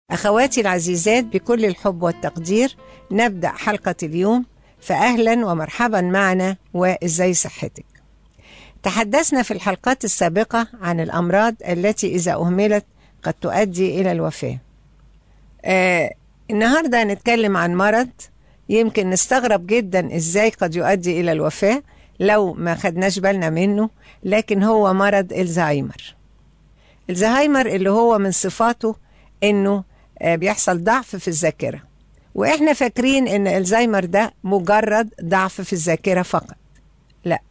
أخواتي العزيزات بكل الحب والتقدير نبدأ حلقة اليوم فأهلا ومرحبا معنا وإزاي صحتك تحدثنا في الحلقات السابقة عن الأمراض التي إذا أهملت قد تؤدي إلى الوفاة آه النهاردة هنتكلم عن مرض يمكن نستغرب جدا إزاي قد يؤدي إلى الوفاة لو ما خدناش بالنا منه لكن هو مرض الزهايمر الزهايمر اللي هو من صفاته انه بيحصل ضعف في الذاكرة واحنا فاكرين ان الزهايمر ده مجرد ضعف في الذاكرة فقط لا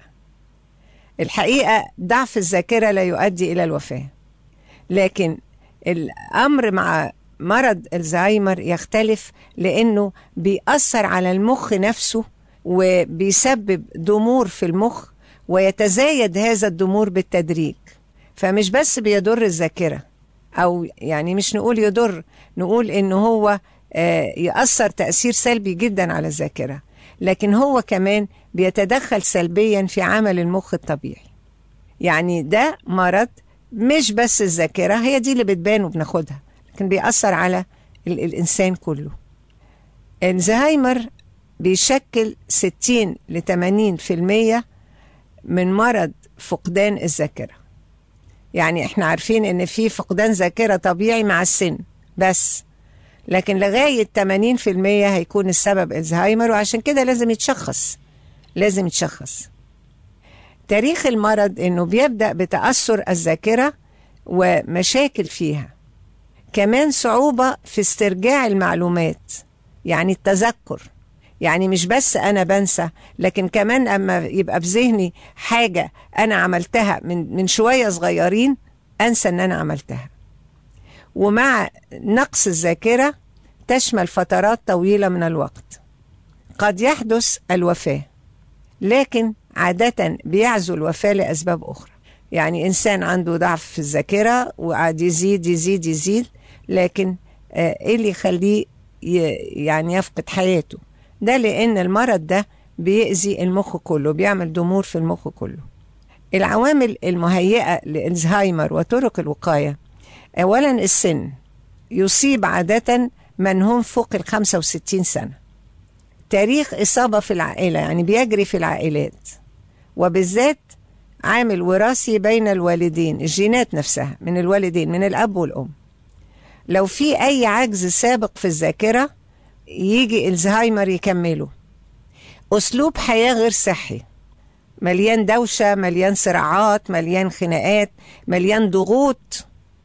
الحقيقة ضعف الذاكرة لا يؤدي الى الوفاة لكن الامر مع مرض الزهايمر يختلف لانه بيأثر على المخ نفسه وبيسبب ضمور في المخ ويتزايد هذا الضمور بالتدريج فمش بس بيضر الذاكرة أو يعني مش نقول يضر نقول إنه هو يأثر تأثير سلبي جدا على الذاكرة لكن هو كمان بيتدخل سلبيا في عمل المخ الطبيعي يعني ده مرض مش بس الذاكرة هي دي اللي بتبان وبناخدها لكن بيأثر على الإنسان كله الزهايمر بيشكل 60 ل 80% من مرض فقدان الذاكرة يعني احنا عارفين ان في فقدان ذاكرة طبيعي مع السن بس لكن لغاية 80% هيكون السبب الزهايمر وعشان كده لازم يتشخص لازم يتشخص تاريخ المرض انه بيبدأ بتأثر الذاكرة ومشاكل فيها كمان صعوبة في استرجاع المعلومات يعني التذكر يعني مش بس انا بنسى لكن كمان اما يبقى في ذهني حاجه انا عملتها من من شويه صغيرين انسى ان انا عملتها ومع نقص الذاكره تشمل فترات طويله من الوقت قد يحدث الوفاه لكن عاده بيعزو الوفاه لاسباب اخرى يعني انسان عنده ضعف في الذاكره وقعد يزيد يزيد يزيد لكن ايه اللي يخليه يعني يفقد حياته ده لأن المرض ده بيأذي المخ كله بيعمل ضمور في المخ كله العوامل المهيئة للزهايمر وطرق الوقاية أولا السن يصيب عادة من هم فوق ال 65 سنة تاريخ إصابة في العائلة يعني بيجري في العائلات وبالذات عامل وراثي بين الوالدين الجينات نفسها من الوالدين من الأب والأم لو في أي عجز سابق في الذاكرة يجي الزهايمر يكمله أسلوب حياة غير صحي مليان دوشة مليان صراعات مليان خناقات مليان ضغوط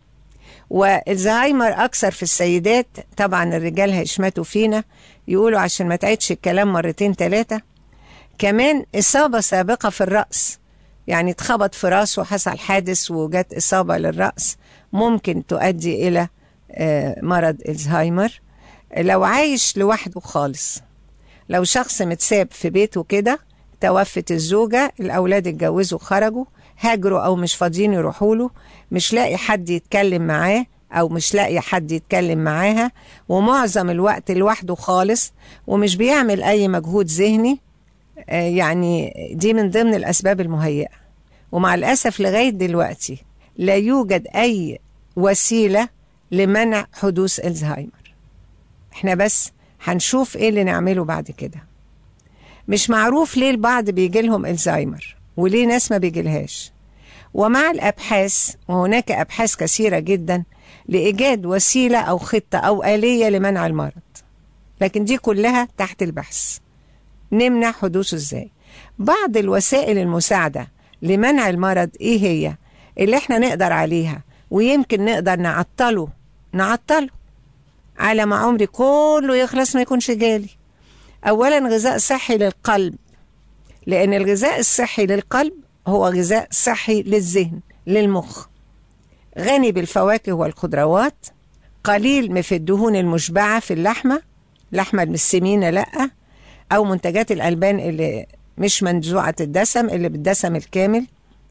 والزهايمر أكثر في السيدات طبعا الرجال هيشمتوا فينا يقولوا عشان ما تعيدش الكلام مرتين ثلاثة كمان إصابة سابقة في الرأس يعني اتخبط في راسه وحصل حادث وجت إصابة للرأس ممكن تؤدي إلى مرض الزهايمر لو عايش لوحده خالص لو شخص متساب في بيته كده توفت الزوجة الأولاد اتجوزوا خرجوا هاجروا أو مش فاضيين يروحوا له مش لاقي حد يتكلم معاه أو مش لاقي حد يتكلم معاها ومعظم الوقت لوحده خالص ومش بيعمل أي مجهود ذهني يعني دي من ضمن الأسباب المهيئة ومع الأسف لغاية دلوقتي لا يوجد أي وسيلة لمنع حدوث الزهايمر احنا بس هنشوف ايه اللي نعمله بعد كده مش معروف ليه البعض بيجي لهم الزهايمر وليه ناس ما بيجيلهاش ومع الابحاث وهناك ابحاث كثيره جدا لايجاد وسيله او خطه او اليه لمنع المرض لكن دي كلها تحت البحث نمنع حدوثه ازاي بعض الوسائل المساعده لمنع المرض ايه هي اللي احنا نقدر عليها ويمكن نقدر نعطله نعطله على ما عمري كله يخلص ما يكونش جالي اولا غذاء صحي للقلب لان الغذاء الصحي للقلب هو غذاء صحي للذهن للمخ غني بالفواكه والخضروات قليل في الدهون المشبعة في اللحمة لحمة السمينة لأ أو منتجات الألبان اللي مش منزوعة الدسم اللي بالدسم الكامل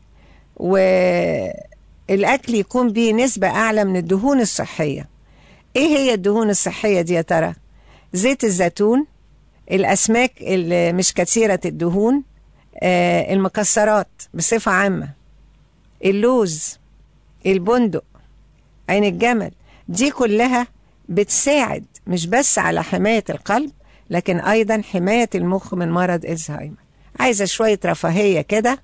والأكل يكون بيه نسبة أعلى من الدهون الصحية إيه هي الدهون الصحية دي يا ترى؟ زيت الزيتون الأسماك اللي مش كثيرة الدهون آه المكسرات بصفة عامة اللوز البندق عين الجمل دي كلها بتساعد مش بس على حماية القلب لكن أيضا حماية المخ من مرض الزهايمر عايزة شوية رفاهية كده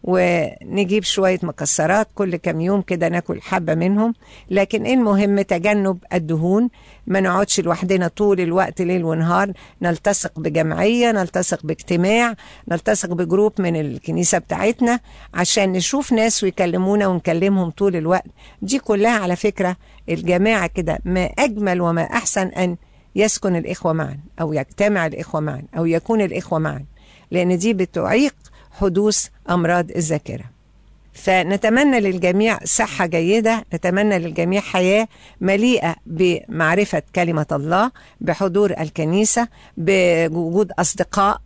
ونجيب شوية مكسرات كل كم يوم كده ناكل حبة منهم لكن المهم تجنب الدهون ما نقعدش لوحدنا طول الوقت ليل ونهار نلتصق بجمعية نلتصق باجتماع نلتصق بجروب من الكنيسة بتاعتنا عشان نشوف ناس ويكلمونا ونكلمهم طول الوقت دي كلها على فكرة الجماعة كده ما أجمل وما أحسن أن يسكن الإخوة معا أو يجتمع الإخوة معا أو يكون الإخوة معا لأن دي بتعيق حدوث أمراض الذاكرة فنتمنى للجميع صحة جيدة نتمنى للجميع حياة مليئة بمعرفة كلمة الله بحضور الكنيسة بوجود أصدقاء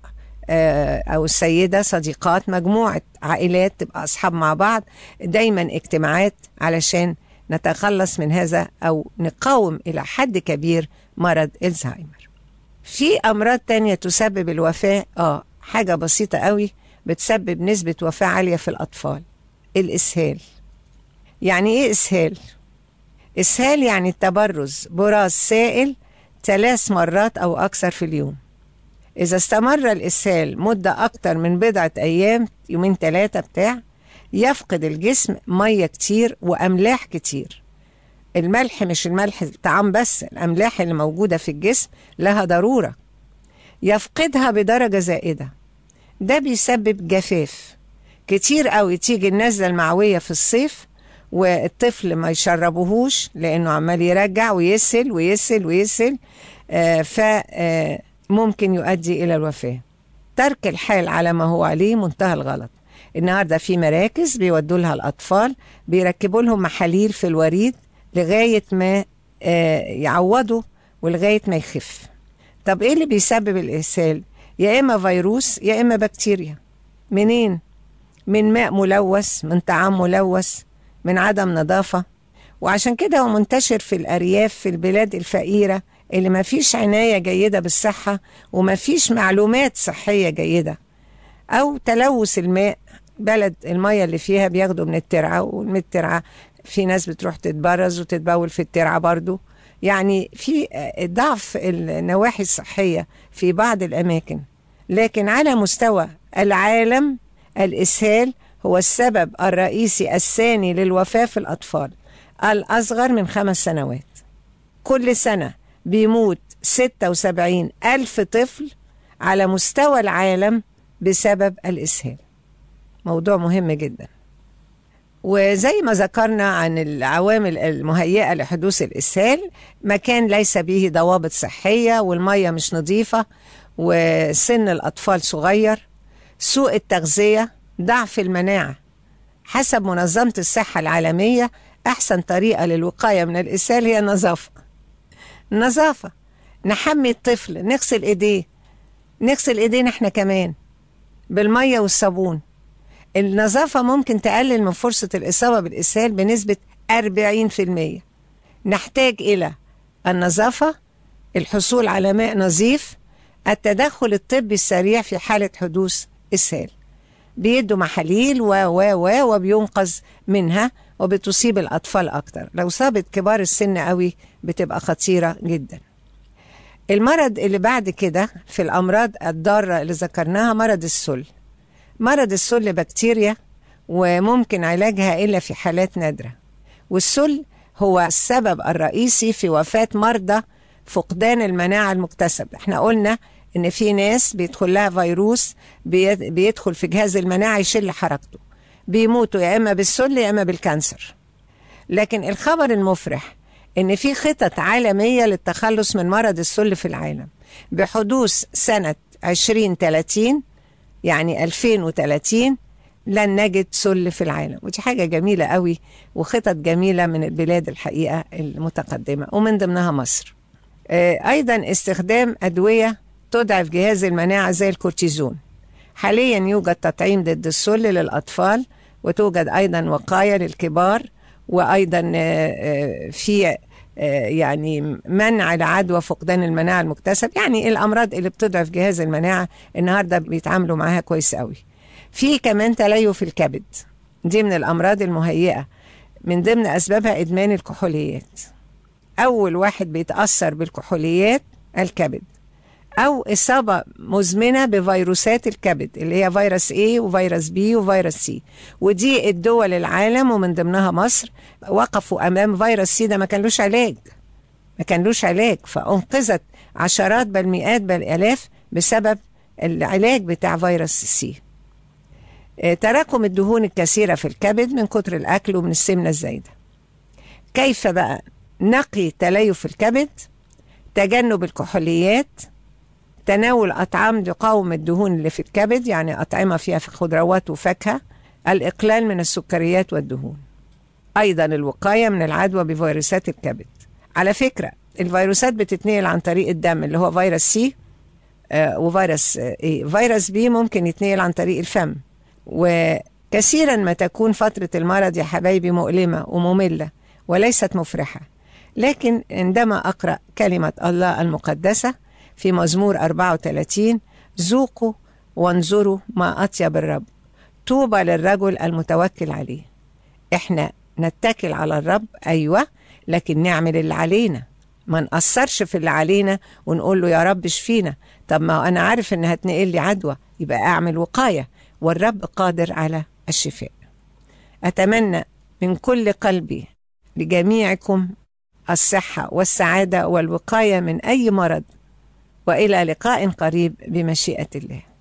أو السيدة صديقات مجموعة عائلات تبقى أصحاب مع بعض دايما اجتماعات علشان نتخلص من هذا أو نقاوم إلى حد كبير مرض الزهايمر في أمراض تانية تسبب الوفاة آه حاجة بسيطة قوي بتسبب نسبة وفاة عالية في الأطفال الإسهال يعني إيه إسهال؟ إسهال يعني التبرز براز سائل ثلاث مرات أو أكثر في اليوم إذا استمر الإسهال مدة أكتر من بضعة أيام يومين ثلاثة بتاع يفقد الجسم مية كتير وأملاح كتير الملح مش الملح الطعام بس الأملاح اللي موجودة في الجسم لها ضرورة يفقدها بدرجة زائدة ده بيسبب جفاف كتير قوي تيجي النزلة المعوية في الصيف والطفل ما يشربوهوش لأنه عمال يرجع ويسل ويسل ويسل آه فممكن يؤدي إلى الوفاة ترك الحال على ما هو عليه منتهى الغلط النهارده في مراكز بيودوا لها الأطفال بيركبوا لهم محاليل في الوريد لغاية ما آه يعوضوا ولغاية ما يخف طب ايه اللي بيسبب الإسهال يا إما فيروس يا إما بكتيريا منين من ماء ملوث من طعام ملوث من عدم نظافة وعشان كده هو منتشر في الأرياف في البلاد الفقيرة اللي ما فيش عناية جيدة بالصحة وما فيش معلومات صحية جيدة أو تلوث الماء بلد المية اللي فيها بياخدوا من الترعة ومن الترعة في ناس بتروح تتبرز وتتبول في الترعة برضو يعني في ضعف النواحي الصحية في بعض الأماكن لكن على مستوى العالم الإسهال هو السبب الرئيسي الثاني للوفاة في الأطفال الأصغر من خمس سنوات كل سنة بيموت 76 ألف طفل على مستوى العالم بسبب الإسهال موضوع مهم جدا وزي ما ذكرنا عن العوامل المهيئة لحدوث الإسهال مكان ليس به ضوابط صحية والمية مش نظيفة وسن الأطفال صغير سوء التغذية ضعف المناعة حسب منظمة الصحة العالمية أحسن طريقة للوقاية من الإسهال هي النظافة النظافة نحمي الطفل نغسل إيديه نغسل إيدينا إحنا كمان بالمية والصابون النظافة ممكن تقلل من فرصة الإصابة بالإسهال بنسبة 40% نحتاج إلى النظافة الحصول على ماء نظيف التدخل الطبي السريع في حالة حدوث إسهال بيدوا محاليل و و و وبينقذ منها وبتصيب الأطفال أكتر لو صابت كبار السن قوي بتبقى خطيرة جدا المرض اللي بعد كده في الأمراض الضارة اللي ذكرناها مرض السل مرض السل بكتيريا وممكن علاجها إلا في حالات نادرة والسل هو السبب الرئيسي في وفاة مرضى فقدان المناعة المكتسبة احنا قلنا ان في ناس بيدخل لها فيروس بيدخل في جهاز المناعة يشل حركته بيموتوا يا اما بالسل يا اما بالكانسر لكن الخبر المفرح ان في خطط عالمية للتخلص من مرض السل في العالم بحدوث سنة 2030 يعني 2030 لن نجد سل في العالم ودي حاجة جميلة قوي وخطط جميلة من البلاد الحقيقة المتقدمة ومن ضمنها مصر أيضا استخدام أدوية تضعف جهاز المناعة زي الكورتيزون حاليا يوجد تطعيم ضد السل للأطفال وتوجد أيضا وقاية للكبار وأيضا في يعني منع العدوى فقدان المناعة المكتسب يعني الأمراض اللي بتضعف جهاز المناعة النهاردة بيتعاملوا معاها كويس قوي في كمان تليف الكبد دي من الأمراض المهيئة من ضمن أسبابها إدمان الكحوليات أول واحد بيتأثر بالكحوليات الكبد أو إصابة مزمنة بفيروسات الكبد اللي هي فيروس A وفيروس B وفيروس C ودي الدول العالم ومن ضمنها مصر وقفوا أمام فيروس سي ده ما كانلوش علاج ما كانلوش علاج فأنقذت عشرات بل مئات بل آلاف بسبب العلاج بتاع فيروس سي تراكم الدهون الكثيرة في الكبد من كتر الأكل ومن السمنة الزايدة كيف بقى نقي تليف الكبد تجنب الكحوليات تناول أطعام تقاوم الدهون اللي في الكبد يعني أطعمة فيها في خضروات وفاكهة الإقلال من السكريات والدهون أيضا الوقاية من العدوى بفيروسات الكبد على فكرة الفيروسات بتتنقل عن طريق الدم اللي هو فيروس سي آه وفيروس ايه فيروس بي ممكن يتنقل عن طريق الفم وكثيرا ما تكون فترة المرض يا حبايبي مؤلمة ومملة وليست مفرحة لكن عندما أقرأ كلمة الله المقدسة في مزمور 34 ذوقوا وانظروا ما أطيب الرب طوبى للرجل المتوكل عليه احنا نتكل على الرب أيوة لكن نعمل اللي علينا ما نقصرش في اللي علينا ونقول له يا رب اشفينا طب ما أنا عارف إن هتنقل لي عدوى يبقى أعمل وقاية والرب قادر على الشفاء أتمنى من كل قلبي لجميعكم الصحة والسعادة والوقاية من أي مرض وإلى لقاء قريب بمشيئة الله